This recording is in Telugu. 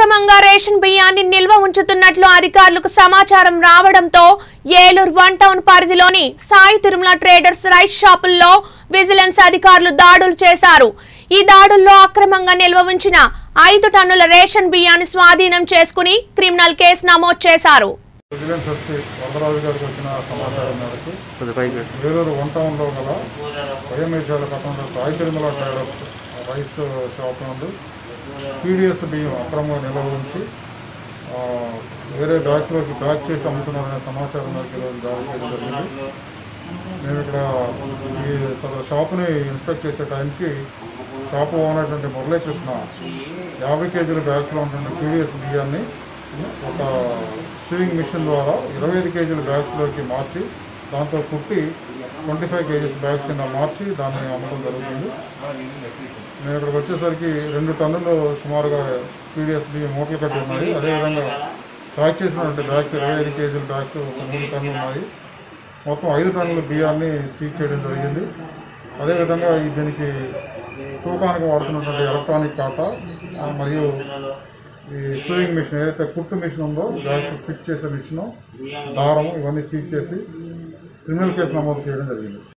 అక్రమంగా రేషన్ బియ్యాన్ని నిల్వ ఉంచుతున్నట్లు అధికారులకు సమాచారం రావడంతో ఏలూరు వన్ టౌన్ పరిధిలోని సాయి తిరుమల ట్రేడర్స్ రైస్ షాపుల్లో విజిలెన్స్ అధికారులు దాడులు చేశారు ఈ దాడుల్లో అక్రమంగా నిల్వ ఉంచిన ఐదు టన్నుల రేషన్ బియ్యాన్ని స్వాధీనం చేసుకుని క్రిమినల్ కేసు నమోదు చేశారు విజిలెన్స్ ఎస్పీ వరదరాజు గారికి వచ్చిన సమాచారం మేరకు కొద్ది పైకి పెట్టు. వేలూరు వన్ టౌన్లో గల వైఎంహెచ్ఆర్ పట్టణంలో Sai Tirumala traders rice shop నుండి పీడిఎస్ బియ్యం అక్రమంగా నిల్వ ఉంచి ఆ, వేరే బ్యాగ్స్లోకి ప్యాక్ చేసి అమ్ముతున్నారనే సమాచారం మేరకు ఈరోజు దాడి చేయడం జరిగింది మేము ఇక్కడ ఈ సదరు షాపుని ఇన్స్పెక్ట్ చేసే టైంకి షాపు ఉన్నటువంటి మురళీకృష్ణ యాభై కేజీల బ్యాగ్స్లో ఉన్నటువంటి పీడిఎస్ బియ్యాన్ని ఒక స్టీరింగ్ మిషన్ ద్వారా ఇరవై ఐదు కేజీల బ్యాగ్స్లోకి మార్చి దాంతో కుట్టి ట్వంటీ ఫైవ్ కేజీస్ బ్యాగ్స్ కింద మార్చి దాన్ని అమ్మడం జరుగుతుంది మేము ఇక్కడికి వచ్చేసరికి రెండు టన్నులు సుమారుగా పీడిఎస్ బియ్యం మూటలు కట్టి ఉన్నాయి అదేవిధంగా ప్యాక్ చేసినటువంటి బ్యాగ్స్ ఇరవై ఐదు కేజీల బ్యాగ్స్ ఒక మూడు టన్నులు ఉన్నాయి మొత్తం ఐదు టన్నుల బియ్యాన్ని సీజ్ చేయడం జరిగింది అదేవిధంగా ఈ దీనికి తూకానికి వాడుతున్నటువంటి ఎలక్ట్రానిక్ ఖాతా ఆ, మరియు ఈ సూయింగ్ మిషన్ ఏదైతే కుట్టు మిషన్ ఉందో బ్యాగ్స్ స్టిక్ చేసే మిషన్ దారం ఇవన్నీ సీజ్ చేసి క్రిమినల్ కేసు నమోదు చేయడం జరిగింది